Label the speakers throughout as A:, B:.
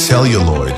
A: celluloid.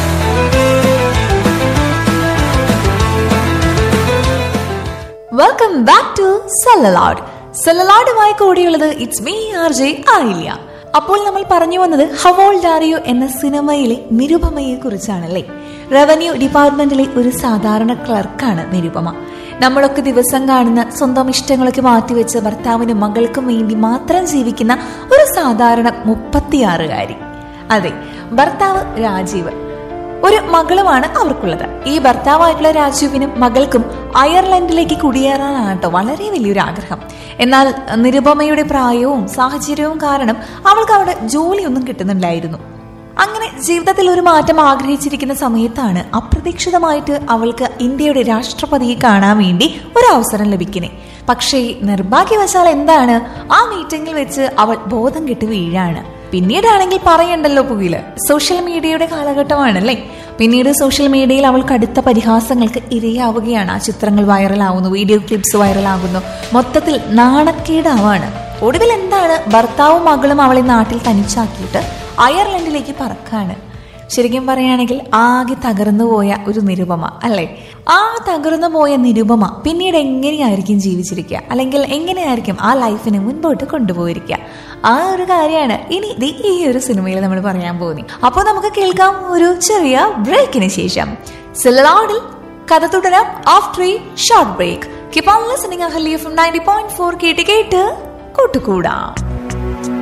B: Welcome back to celluloid സെല്ലലാഡുമായി കൂടിയുള്ളത് it's me R J ആയില്ല അപ്പോൾ നമ്മൾ പറഞ്ഞു വന്നത് ഹവോൾ ഡാറിയോ എന്ന സിനിമയിലെ നിരുപമയെ കുറിച്ചാണല്ലേ റവന്യൂ ഡിപ്പാർട്ട്മെന്റിലെ ഒരു സാധാരണ ക്ലർക്കാണ് നിരുപമ നമ്മളൊക്കെ ദിവസം കാണുന്ന സ്വന്തം ഇഷ്ടങ്ങളൊക്കെ മാറ്റിവെച്ച് ഭർത്താവിനും മകൾക്കും വേണ്ടി മാത്രം ജീവിക്കുന്ന ഒരു സാധാരണ മുപ്പത്തിയാറുകാരി അതെ ഭർത്താവ് രാജീവ് ഒരു മകളുമാണ് അവർക്കുള്ളത് ഈ ഭർത്താവായിട്ടുള്ള രാജുവിനും മകൾക്കും അയർലൻഡിലേക്ക് കുടിയേറാനാണ് കേട്ടോ വളരെ വലിയൊരു ആഗ്രഹം എന്നാൽ നിരുപമയുടെ പ്രായവും സാഹചര്യവും കാരണം അവൾക്ക് അവിടെ ജോലിയൊന്നും കിട്ടുന്നുണ്ടായിരുന്നു അങ്ങനെ ജീവിതത്തിൽ ഒരു മാറ്റം ആഗ്രഹിച്ചിരിക്കുന്ന സമയത്താണ് അപ്രതീക്ഷിതമായിട്ട് അവൾക്ക് ഇന്ത്യയുടെ രാഷ്ട്രപതിയെ കാണാൻ വേണ്ടി ഒരു അവസരം ലഭിക്കുന്നത് പക്ഷേ നിർഭാഗ്യവശാൽ എന്താണ് ആ മീറ്റിംഗിൽ വെച്ച് അവൾ ബോധം കെട്ട് വീഴാണ് പിന്നീടാണെങ്കിൽ പറയണ്ടല്ലോ പുകില് സോഷ്യൽ മീഡിയയുടെ കാലഘട്ടമാണല്ലേ പിന്നീട് സോഷ്യൽ മീഡിയയിൽ അവൾ കടുത്ത പരിഹാസങ്ങൾക്ക് ഇരയാവുകയാണ് ആ ചിത്രങ്ങൾ വൈറലാവുന്നു വീഡിയോ ക്ലിപ്സ് വൈറലാകുന്നു മൊത്തത്തിൽ നാണക്കേടാവാണ് ഒടുവിൽ എന്താണ് ഭർത്താവും മകളും അവളെ നാട്ടിൽ തനിച്ചാക്കിയിട്ട് അയർലൻഡിലേക്ക് പറക്കാണ് ശരിക്കും പറയുകയാണെങ്കിൽ ആകെ തകർന്നു പോയ ഒരു നിരുപമ അല്ലെ ആ തകർന്നു പോയ നിരുപമ പിന്നീട് എങ്ങനെയായിരിക്കും ജീവിച്ചിരിക്കുക അല്ലെങ്കിൽ എങ്ങനെയായിരിക്കും ആ ലൈഫിനെ മുൻപോട്ട് കൊണ്ടുപോയിരിക്കുക ആ ഒരു കാര്യമാണ് ഇനി ദേ ഈ ഒരു സിനിമയിൽ നമ്മൾ പറയാൻ പോകുന്നത് അപ്പോൾ നമുക്ക് കേൾക്കാം ഒരു ചെറിയ ബ്രേക്കിന് ശേഷം സിലറാഡിൽ കഥ തുടരാം ആഫ്റ്റർ ഈ short break keep on listening Ahalya from ninety point four കേട്ട് കേട്ട് കൂട്ടുകൂടാം